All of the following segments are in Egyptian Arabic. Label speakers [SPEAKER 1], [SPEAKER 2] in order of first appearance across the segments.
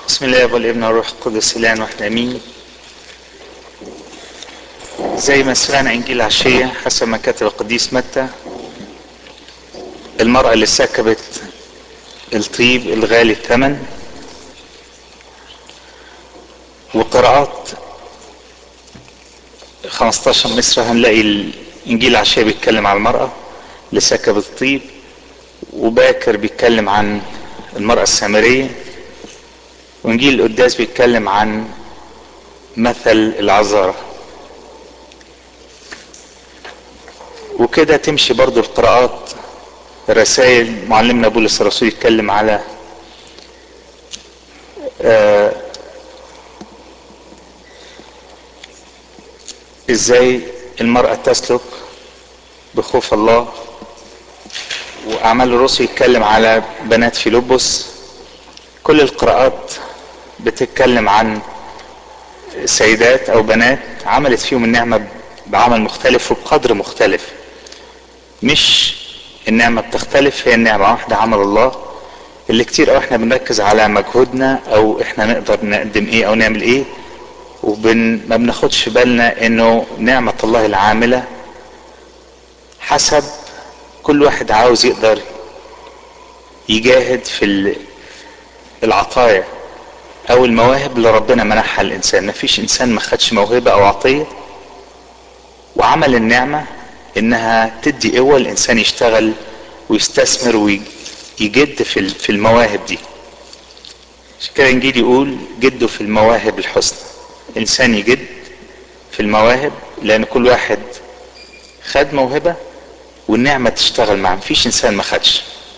[SPEAKER 1] بسم الله والابن والروح القدس الان واحنا امين زي ما سمعنا انجيل عشية حسب ما كتب القديس متى المرأة اللي سكبت الطيب الغالي الثمن وقراءات 15 مصر هنلاقي الانجيل عشية بيتكلم عن المرأة اللي سكبت الطيب وباكر بيتكلم عن المرأة السامرية وانجيل القداس بيتكلم عن مثل العذارة وكده تمشي برضو القراءات الرسائل معلمنا بولس الرسول يتكلم على آه ازاي المرأة تسلك بخوف الله واعمال الرسل يتكلم على بنات فيلبس كل القراءات بتتكلم عن سيدات او بنات عملت فيهم النعمة بعمل مختلف وبقدر مختلف مش النعمة بتختلف هي النعمة واحدة عمل الله اللي كتير او احنا بنركز على مجهودنا او احنا نقدر نقدم ايه او نعمل ايه وبن ما بناخدش في بالنا انه نعمة الله العاملة حسب كل واحد عاوز يقدر يجاهد في العطايا او المواهب اللي ربنا منحها الانسان مفيش انسان ما خدش موهبة او عطية وعمل النعمة انها تدي قوة الانسان يشتغل ويستثمر ويجد في في المواهب دي عشان كده الانجيل يقول جدوا في المواهب الحسنى الانسان يجد في المواهب لان كل واحد خد موهبة والنعمة تشتغل معاه مفيش انسان ما خدش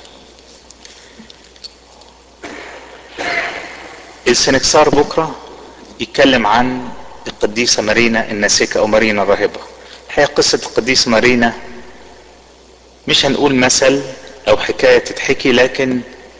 [SPEAKER 1] السنكسار بكرة يتكلم عن القديسة مارينا الناسكة او مارينا الراهبة الحقيقة قصة القديسة مارينا مش هنقول مثل او حكاية تتحكي لكن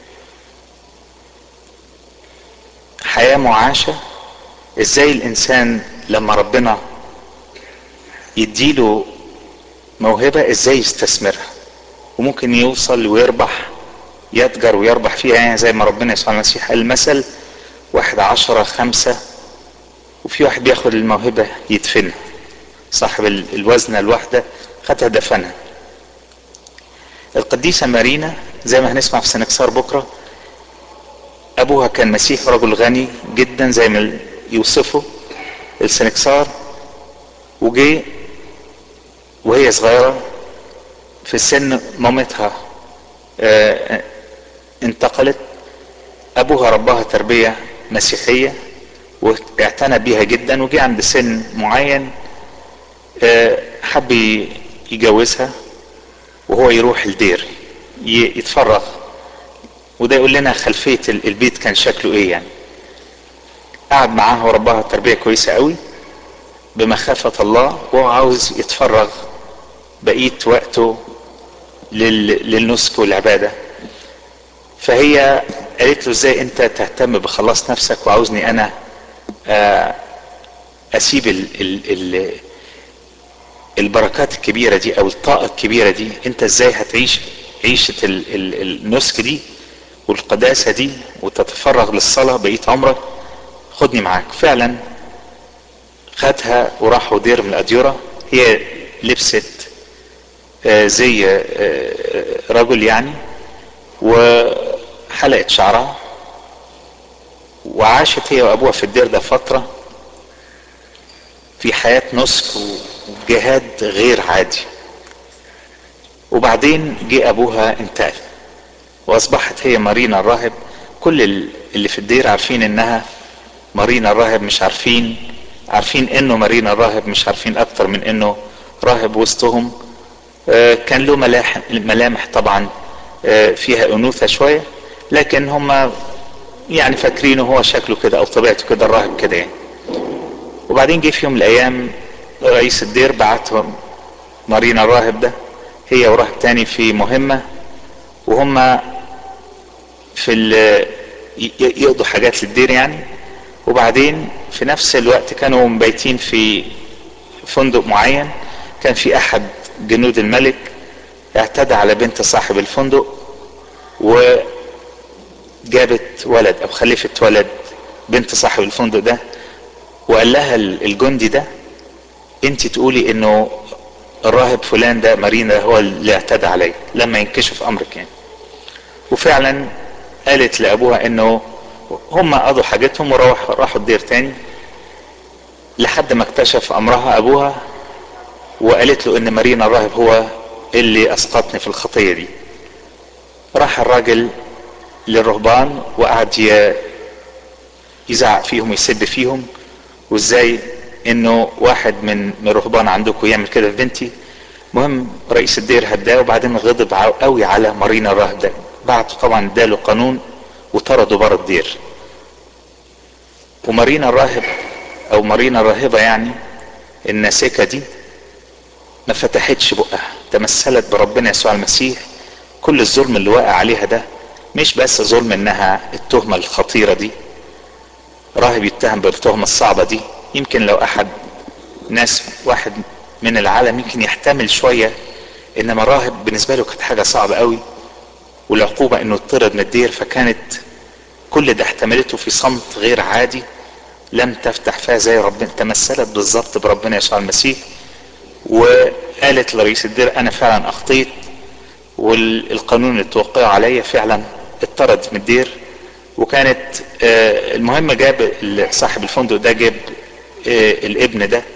[SPEAKER 1] حياة معاشة ازاي الانسان لما ربنا يديله موهبة ازاي يستثمرها وممكن يوصل ويربح يتجر ويربح فيها يعني زي ما ربنا يسوع المسيح قال المثل واحد عشرة خمسة وفي واحد بياخد الموهبة يدفنها صاحب الوزنة الواحدة خدها دفنها القديسة مارينا زي ما هنسمع في سنكسار بكرة أبوها كان مسيح رجل غني جدا زي ما يوصفه السنكسار وجي وهي صغيرة في السن مامتها اه انتقلت أبوها رباها تربية مسيحية واعتنى بيها جدا وجي عند سن معين اه حب يجوزها وهو يروح الدير يتفرغ وده يقول لنا خلفية البيت كان شكله ايه يعني قعد معاها ورباها تربية كويسة قوي بمخافة الله وهو عاوز يتفرغ بقية وقته للنسك والعبادة فهي قالت له ازاي انت تهتم بخلاص نفسك وعاوزني انا اسيب ال ال ال البركات الكبيرة دي او الطاقة الكبيرة دي انت ازاي هتعيش عيشة ال ال النسك دي والقداسة دي وتتفرغ للصلاة بقية عمرك خدني معاك فعلا خدها وراحوا دير من الأديرة هي لبست زي رجل يعني وحلقت شعرها وعاشت هي وأبوها في الدير ده فترة في حياة نسك وجهاد غير عادي وبعدين جه أبوها انتقل وأصبحت هي مارينا الراهب كل اللي في الدير عارفين إنها مارينا الراهب مش عارفين عارفين انه مارينا الراهب مش عارفين اكتر من انه راهب وسطهم كان له ملامح ملامح طبعا فيها انوثه شويه لكن هم يعني فاكرينه هو شكله كده او طبيعته كده الراهب كده يعني وبعدين جه في يوم من الايام رئيس الدير بعت مارينا الراهب ده هي وراهب تاني في مهمه وهم في يقضوا حاجات للدير يعني وبعدين في نفس الوقت كانوا مبيتين في فندق معين كان في احد جنود الملك اعتدى على بنت صاحب الفندق وجابت ولد او خلفت ولد بنت صاحب الفندق ده وقال لها الجندي ده انت تقولي انه الراهب فلان ده مارينا هو اللي اعتدى عليا لما ينكشف امرك يعني وفعلا قالت لابوها انه هم قضوا حاجتهم وراحوا راحوا الدير تاني لحد ما اكتشف امرها ابوها وقالت له ان مارينا الراهب هو اللي اسقطني في الخطيه دي راح الراجل للرهبان وقعد يزعق فيهم ويسب فيهم وازاي انه واحد من من الرهبان عندكم يعمل كده في بنتي المهم رئيس الدير هداه وبعدين غضب قوي على مارينا الراهب ده بعته طبعا اداله قانون وطرده بره الدير ومارينا الراهب او مارينا الراهبه يعني الناسكه دي ما فتحتش بقها تمثلت بربنا يسوع المسيح كل الظلم اللي واقع عليها ده مش بس ظلم انها التهمه الخطيره دي راهب يتهم بالتهمه الصعبه دي يمكن لو احد ناس واحد من العالم يمكن يحتمل شويه انما الراهب بالنسبه له كانت حاجه صعبه قوي والعقوبه انه اضطرد من الدير فكانت كل ده احتملته في صمت غير عادي لم تفتح فيها زي ربنا تمثلت بالظبط بربنا يسوع المسيح وقالت لرئيس الدير انا فعلا اخطيت والقانون اللي توقعه عليا فعلا اتطرد من الدير وكانت المهم جاب صاحب الفندق ده جاب الابن ده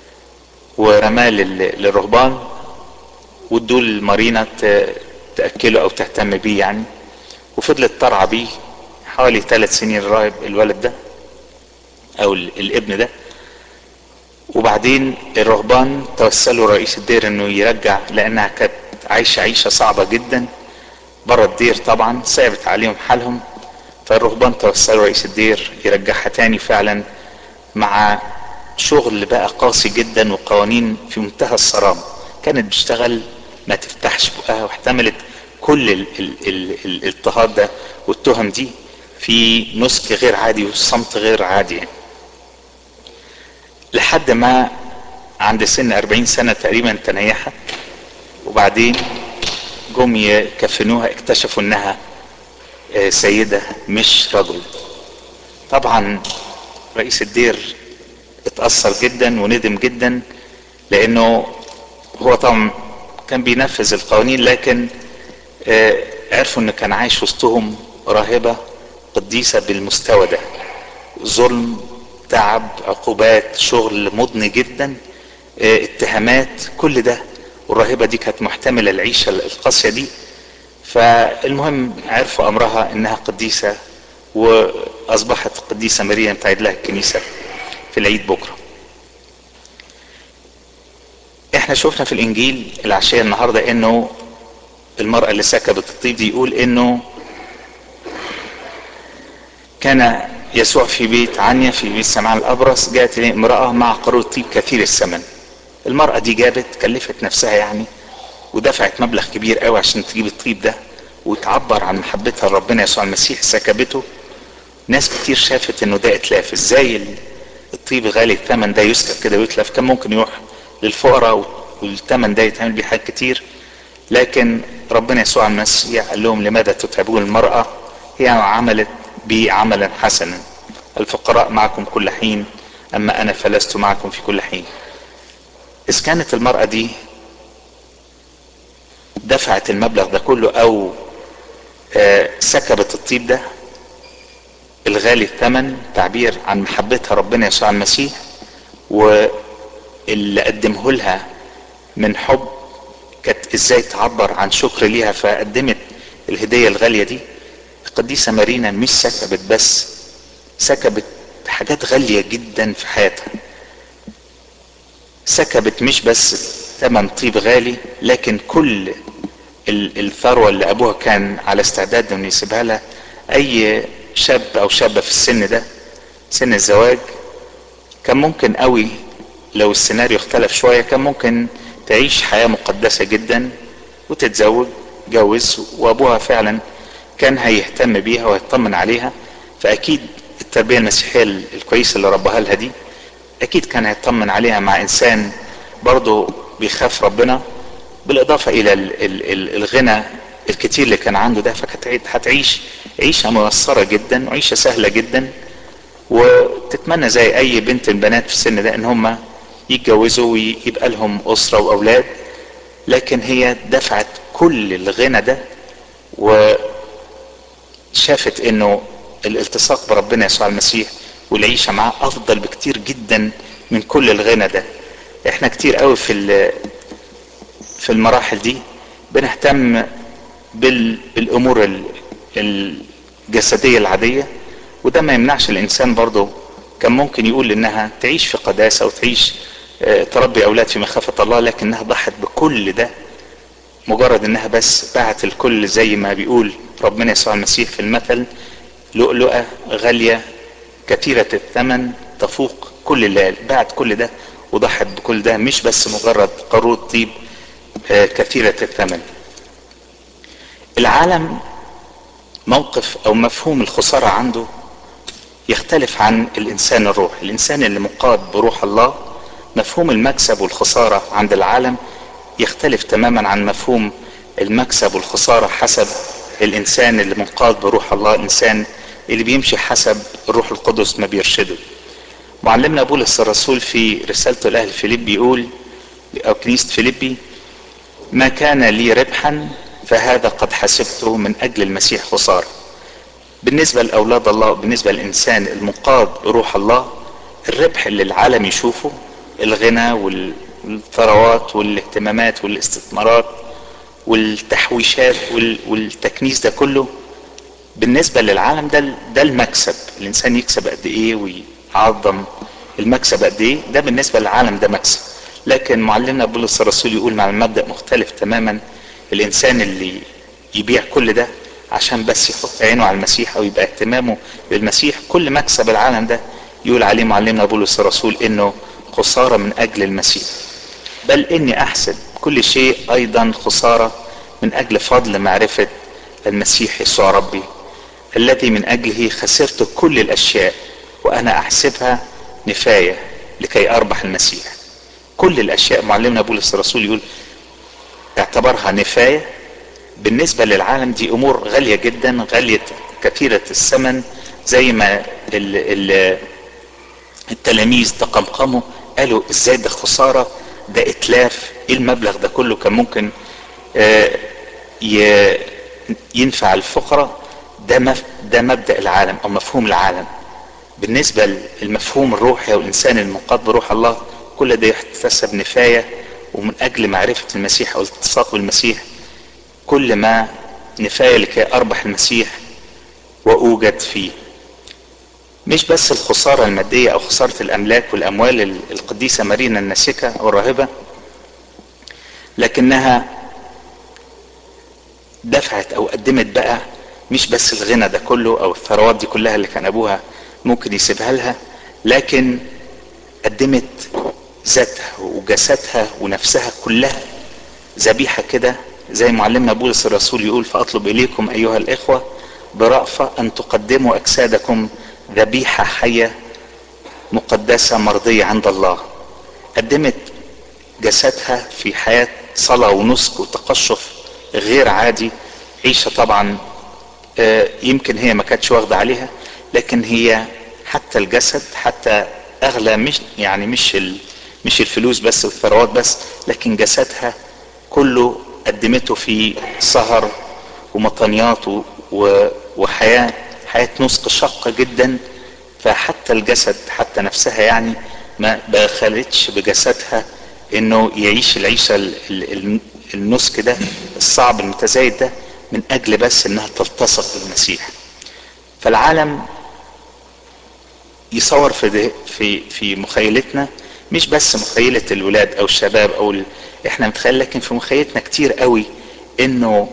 [SPEAKER 1] ورماه للرهبان وادوه لمارينا تاكله او تهتم بيه يعني وفضلت ترعى بيه حوالي ثلاث سنين الراهب الولد ده او الابن ده وبعدين الرهبان توسلوا رئيس الدير انه يرجع لانها كانت عايشه عيشه صعبه جدا بره الدير طبعا صعبت عليهم حالهم فالرهبان توسلوا رئيس الدير يرجعها تاني فعلا مع شغل بقى قاسي جدا وقوانين في منتهى الصرامه كانت بتشتغل ما تفتحش بقها واحتملت كل الاضطهاد ده والتهم دي في نسك غير عادي وصمت غير عادي يعني. لحد ما عند سن 40 سنة تقريبا تنيحت وبعدين جم يكفنوها اكتشفوا انها سيدة مش رجل طبعا رئيس الدير اتأثر جدا وندم جدا لانه هو طبعا كان بينفذ القوانين لكن عرفوا انه كان عايش وسطهم راهبة قديسة بالمستوى ده ظلم تعب عقوبات شغل مضني جدا اتهامات كل ده والراهبة دي كانت محتملة العيشة القاسية دي فالمهم عرفوا امرها انها قديسة واصبحت قديسة مريم تعيد لها الكنيسة في العيد بكرة احنا شفنا في الانجيل العشية النهاردة انه المرأة اللي سكبت الطيب دي يقول انه كان يسوع في بيت عنيا في بيت سمعان الابرص جاءت اليه امراه مع قارورة طيب كثير الثمن المراه دي جابت كلفت نفسها يعني ودفعت مبلغ كبير قوي عشان تجيب الطيب ده وتعبر عن محبتها لربنا يسوع المسيح سكبته ناس كتير شافت انه ده اتلاف ازاي الطيب غالي الثمن ده يسكب كده ويتلف كان ممكن يروح للفقراء والثمن ده يتعمل بيه حاجات كتير لكن ربنا يسوع المسيح قال لهم لماذا تتعبون المرأة هي عملت بي عملا حسنا الفقراء معكم كل حين اما انا فلست معكم في كل حين اذ كانت المرأة دي دفعت المبلغ ده كله او آه سكبت الطيب ده الغالي الثمن تعبير عن محبتها ربنا يسوع المسيح واللي قدمه لها من حب كانت ازاي تعبر عن شكر ليها فقدمت الهدية الغالية دي القديسة مارينا مش سكبت بس سكبت حاجات غالية جدا في حياتها سكبت مش بس ثمن طيب غالي لكن كل الثروة اللي ابوها كان على استعداد انه يسيبها لها اي شاب او شابة في السن ده سن الزواج كان ممكن قوي لو السيناريو اختلف شوية كان ممكن تعيش حياة مقدسة جدا وتتزوج جوز وابوها فعلا كان هيهتم بيها ويطمن عليها فاكيد التربية المسيحية الكويسة اللي ربها لها دي اكيد كان هيطمن عليها مع انسان برضه بيخاف ربنا بالاضافة الى ال ال ال الغنى الكتير اللي كان عنده ده فكانت هتعيش عيشة ميسرة جدا وعيشة سهلة جدا وتتمنى زي اي بنت من بنات في السن ده ان هم يتجوزوا ويبقى لهم اسره واولاد لكن هي دفعت كل الغنى ده وشافت انه الالتصاق بربنا يسوع المسيح والعيشه معاه افضل بكتير جدا من كل الغنى ده احنا كتير قوي في في المراحل دي بنهتم بال بالامور الجسديه العاديه وده ما يمنعش الانسان برضه كان ممكن يقول انها تعيش في قداسه وتعيش تربي اولاد في مخافه الله لكنها ضحت بكل ده مجرد انها بس باعت الكل زي ما بيقول ربنا يسوع المسيح في المثل لؤلؤه غاليه كثيره الثمن تفوق كل الليل باعت كل ده وضحت بكل ده مش بس مجرد قارورة طيب كثيرة الثمن العالم موقف او مفهوم الخسارة عنده يختلف عن الانسان الروح الانسان اللي مقاد بروح الله مفهوم المكسب والخسارة عند العالم يختلف تماما عن مفهوم المكسب والخسارة حسب الانسان اللي منقاد بروح الله الانسان اللي بيمشي حسب الروح القدس ما بيرشده معلمنا بولس الرسول في رسالته لاهل فيليب بيقول او كنيسة فيليبي ما كان لي ربحا فهذا قد حسبته من اجل المسيح خسارة بالنسبة لاولاد الله بالنسبة للانسان المنقاد بروح الله الربح اللي العالم يشوفه الغنى والثروات والاهتمامات والاستثمارات والتحويشات والتكنيس ده كله بالنسبة للعالم ده ده المكسب الانسان يكسب قد ايه ويعظم المكسب قد ايه ده بالنسبة للعالم ده مكسب لكن معلمنا بولس الرسول يقول مع المبدأ مختلف تماما الانسان اللي يبيع كل ده عشان بس يحط عينه على المسيح او يبقى اهتمامه بالمسيح كل مكسب العالم ده يقول عليه معلمنا بولس الرسول انه خسارة من اجل المسيح بل اني احسب كل شيء ايضا خسارة من اجل فضل معرفة المسيح يسوع ربي الذي من اجله خسرت كل الاشياء وانا احسبها نفاية لكي اربح المسيح كل الاشياء معلمنا بولس الرسول يقول اعتبرها نفاية بالنسبة للعالم دي امور غالية جدا غالية كثيرة الثمن زي ما ال ال التلاميذ تقمقموا قالوا ازاي ده خسارة ده اتلاف ايه المبلغ ده كله كان ممكن آه ينفع الفقراء ده مف ده مبدأ العالم او مفهوم العالم بالنسبة للمفهوم الروحي او الانسان المنقاد بروح الله كل ده يحتسب نفاية ومن اجل معرفة المسيح او الالتصاق بالمسيح كل ما نفاية لكي اربح المسيح واوجد فيه مش بس الخسارة المادية او خسارة الاملاك والاموال القديسة مارينا الناسكة او الراهبة لكنها دفعت او قدمت بقى مش بس الغنى ده كله او الثروات دي كلها اللي كان ابوها ممكن يسيبها لها لكن قدمت ذاتها وجسدها ونفسها كلها ذبيحة كده زي معلمنا بولس الرسول يقول فاطلب اليكم ايها الاخوة برأفة ان تقدموا اجسادكم ذبيحة حية مقدسة مرضية عند الله قدمت جسدها في حياة صلاة ونسك وتقشف غير عادي عيشة طبعا يمكن هي ما كانتش واخدة عليها لكن هي حتى الجسد حتى اغلى مش يعني مش مش الفلوس بس والثروات بس لكن جسدها كله قدمته في سهر ومطنيات وحياة حياة نسك شاقة جدا فحتى الجسد حتى نفسها يعني ما بخلتش بجسدها انه يعيش العيشة النسك ده الصعب المتزايد ده من اجل بس انها تلتصق بالمسيح فالعالم يصور في في في مخيلتنا مش بس مخيلة الولاد او الشباب او ال... احنا متخيل لكن في مخيلتنا كتير قوي انه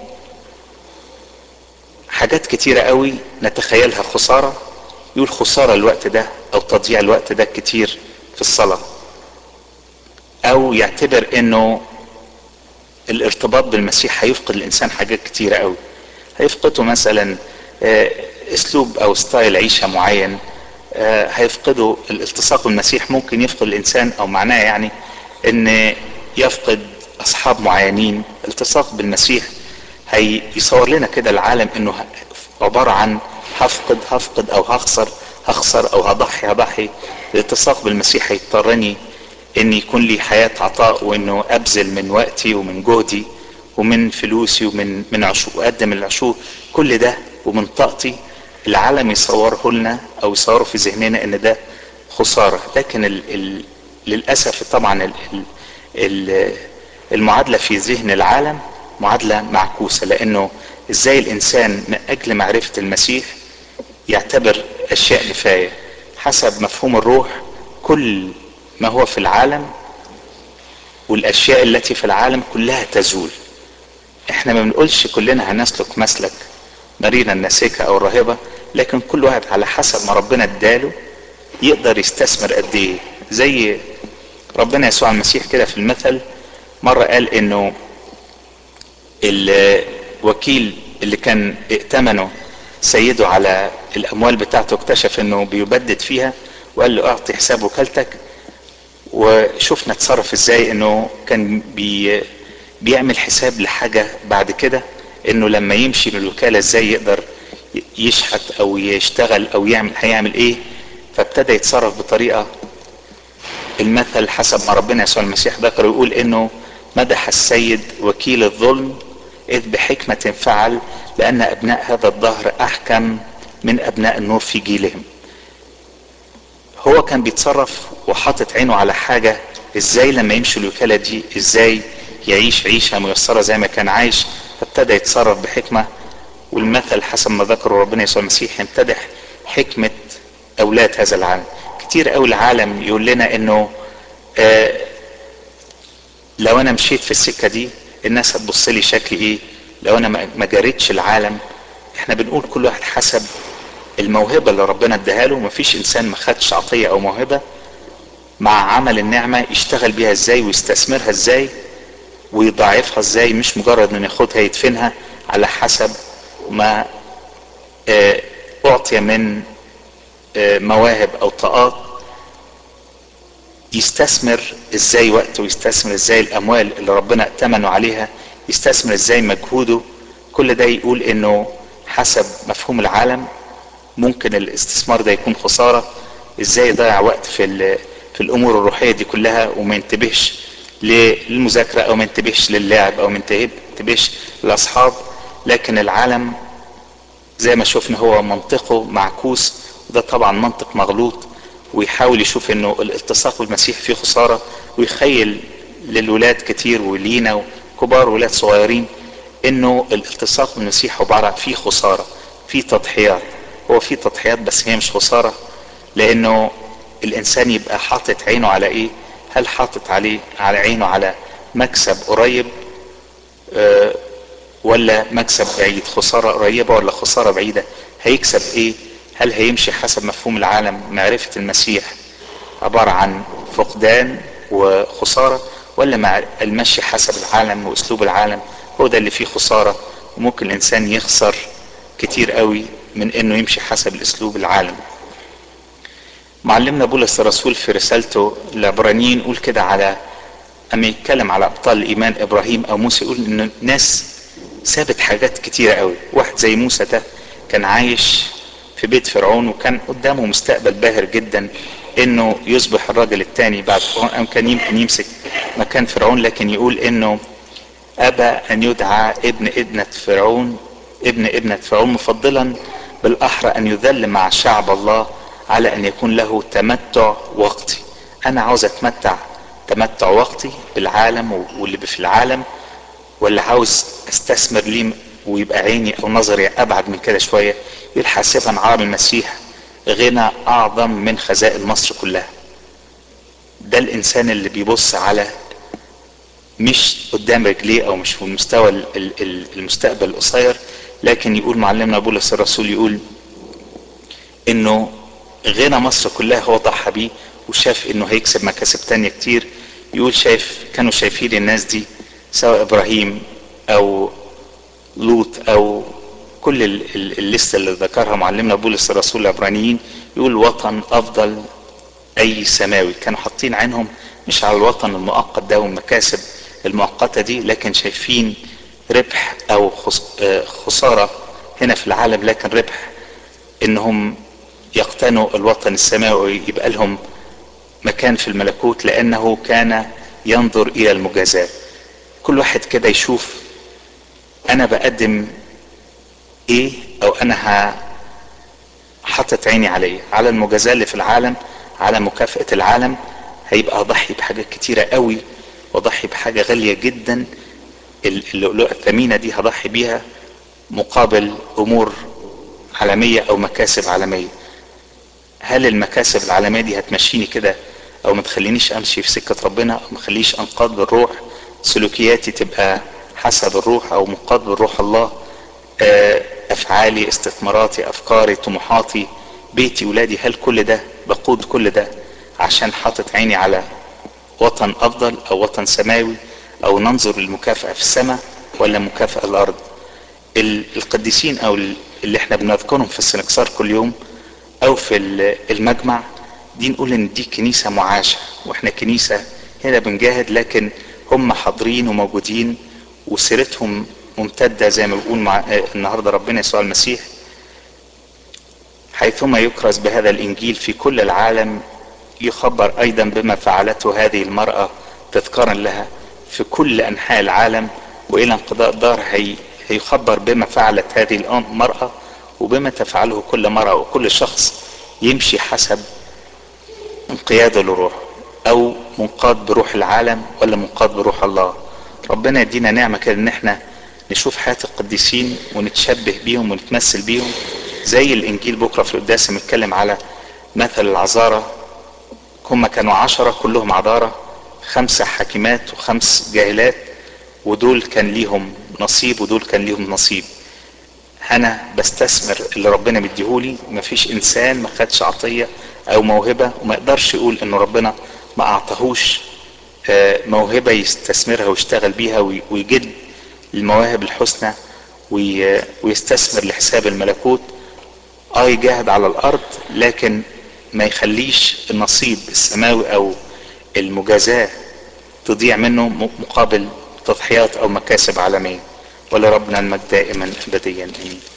[SPEAKER 1] حاجات كتيرة قوي نتخيلها خسارة يقول خسارة الوقت ده او تضييع الوقت ده كتير في الصلاة او يعتبر انه الارتباط بالمسيح هيفقد الانسان حاجات كتيرة قوي هيفقده مثلا اسلوب او ستايل عيشة معين هيفقده الالتصاق بالمسيح ممكن يفقد الانسان او معناه يعني ان يفقد اصحاب معينين التصاق بالمسيح هيصور لنا كده العالم انه عبارة عن هفقد هفقد او هخسر هخسر او هضحي هضحي الالتصاق بالمسيح هيضطرني ان يكون لي حياة عطاء وانه ابذل من وقتي ومن جهدي ومن فلوسي ومن من عشور واقدم العشور كل ده ومن طاقتي العالم يصوره لنا او يصوره في ذهننا ان ده خسارة لكن ال ال للأسف طبعا ال ال المعادلة في ذهن العالم معادلة معكوسة لأنه إزاي الإنسان من أجل معرفة المسيح يعتبر أشياء نفاية حسب مفهوم الروح كل ما هو في العالم والأشياء التي في العالم كلها تزول احنا ما بنقولش كلنا هنسلك مسلك مارينا الناسكة أو الراهبة لكن كل واحد على حسب ما ربنا اداله يقدر يستثمر قد ايه زي ربنا يسوع المسيح كده في المثل مرة قال انه الوكيل اللي كان ائتمنه سيده على الاموال بتاعته اكتشف انه بيبدد فيها وقال له اعطي حساب وكالتك وشفنا اتصرف ازاي انه كان بي بيعمل حساب لحاجة بعد كده انه لما يمشي من الوكالة ازاي يقدر يشحت او يشتغل او يعمل هيعمل ايه فابتدى يتصرف بطريقة المثل حسب ما ربنا يسوع المسيح ذكر يقول انه مدح السيد وكيل الظلم اذ بحكمة فعل لان ابناء هذا الدهر احكم من ابناء النور في جيلهم هو كان بيتصرف وحاطط عينه على حاجة ازاي لما يمشي الوكالة دي ازاي يعيش عيشة ميسرة زي ما كان عايش فابتدى يتصرف بحكمة والمثل حسب ما ذكره ربنا يسوع المسيح يمتدح حكمة اولاد هذا العالم كتير قوي العالم يقول لنا انه آه لو انا مشيت في السكة دي الناس هتبص لي شكلي ايه لو انا ما جريتش العالم احنا بنقول كل واحد حسب الموهبة اللي ربنا اداها له مفيش انسان ما خدش عطية او موهبة مع عمل النعمة يشتغل بيها ازاي ويستثمرها ازاي ويضاعفها ازاي مش مجرد انه ياخدها يدفنها على حسب ما اه اعطي من اه مواهب او طاقات يستثمر ازاي وقته ويستثمر ازاي الاموال اللي ربنا ائتمنه عليها يستثمر ازاي مجهوده كل ده يقول انه حسب مفهوم العالم ممكن الاستثمار ده يكون خسارة ازاي يضيع وقت في في الامور الروحية دي كلها وما ينتبهش للمذاكرة او ما ينتبهش للعب او ما ينتبهش للاصحاب لكن العالم زي ما شفنا هو منطقه معكوس وده طبعا منطق مغلوط ويحاول يشوف انه الالتصاق بالمسيح فيه خسارة ويخيل للولاد كتير ولينا كبار ولاد صغيرين انه الالتصاق بالمسيح عبارة فيه خسارة فيه تضحيات هو فيه تضحيات بس هي مش خسارة لانه الانسان يبقى حاطط عينه على ايه هل حاطط عليه على عينه على مكسب قريب أه ولا مكسب بعيد خسارة قريبة ولا خسارة بعيدة هيكسب ايه هل هيمشي حسب مفهوم العالم معرفة المسيح عبارة عن فقدان وخسارة ولا مع المشي حسب العالم واسلوب العالم هو ده اللي فيه خسارة وممكن الانسان يخسر كتير قوي من انه يمشي حسب الاسلوب العالم معلمنا بولس الرسول في رسالته العبرانيين يقول كده على اما يتكلم على ابطال الايمان ابراهيم او موسى يقول ان ناس سابت حاجات كتيرة قوي واحد زي موسى ده كان عايش في بيت فرعون وكان قدامه مستقبل باهر جدا انه يصبح الراجل الثاني بعد فرعون كان يمكن يمسك مكان فرعون لكن يقول انه ابى ان يدعى ابن ابنة فرعون ابن ابنة فرعون مفضلا بالاحرى ان يذل مع شعب الله على ان يكون له تمتع وقتي انا عاوز اتمتع تمتع وقتي بالعالم واللي في العالم ولا عاوز استثمر ليه ويبقى عيني او نظري ابعد من كده شوية يقول حاسبا عار المسيح غنى اعظم من خزائن مصر كلها ده الانسان اللي بيبص على مش قدام رجليه او مش في المستوى المستقبل القصير لكن يقول معلمنا بولس الرسول يقول انه غنى مصر كلها هو ضحى بيه وشاف انه هيكسب مكاسب تانية كتير يقول شايف كانوا شايفين الناس دي سواء ابراهيم او لوط او كل الليستة اللي ذكرها معلمنا بولس الرسول العبرانيين يقول وطن افضل اي سماوي كانوا حاطين عينهم مش على الوطن المؤقت ده والمكاسب المؤقتة دي لكن شايفين ربح او خسارة هنا في العالم لكن ربح انهم يقتنوا الوطن السماوي يبقى لهم مكان في الملكوت لانه كان ينظر الى المجازاة كل واحد كده يشوف انا بقدم ايه او انا حاطط عيني عليه على المجازاة اللي في العالم على مكافأة العالم هيبقى اضحي بحاجات كتيرة قوي واضحي بحاجة غالية جدا اللؤلؤة الثمينة دي هضحي بيها مقابل امور عالمية او مكاسب عالمية هل المكاسب العالمية دي هتمشيني كده او ما تخلينيش امشي في سكة ربنا او ما تخليش انقاد بالروح سلوكياتي تبقى حسب الروح او منقاد بالروح الله افعالي استثماراتي افكاري طموحاتي بيتي ولادي هل كل ده بقود كل ده عشان حاطط عيني على وطن افضل او وطن سماوي او ننظر للمكافأة في السماء ولا مكافأة الارض القديسين او اللي احنا بنذكرهم في السنكسار كل يوم او في المجمع دي نقول ان دي كنيسة معاشة واحنا كنيسة هنا بنجاهد لكن هم حاضرين وموجودين وسيرتهم ممتدة زي ما بيقول مع النهاردة ربنا يسوع المسيح حيثما يكرز بهذا الانجيل في كل العالم يخبر ايضا بما فعلته هذه المرأة تذكارا لها في كل انحاء العالم والى انقضاء الدار هي هيخبر بما فعلت هذه المرأة وبما تفعله كل مرأة وكل شخص يمشي حسب انقياده لروح او منقاد بروح العالم ولا منقاد بروح الله ربنا يدينا نعمة كده ان احنا نشوف حياة القديسين ونتشبه بيهم ونتمثل بيهم زي الانجيل بكرة في القداس بنتكلم على مثل العذارة هم كانوا عشرة كلهم عذارة خمسة حاكمات وخمس جاهلات ودول كان ليهم نصيب ودول كان ليهم نصيب انا بستثمر اللي ربنا مديهولي مفيش انسان ما خدش عطية او موهبة وما يقدرش يقول ان ربنا ما اعطاهوش موهبة يستثمرها ويشتغل بيها ويجد المواهب الحسنى ويستثمر لحساب الملكوت اه يجاهد على الارض لكن ما يخليش النصيب السماوي او المجازاة تضيع منه مقابل تضحيات او مكاسب عالمية ولربنا المجد دائما ابديا امين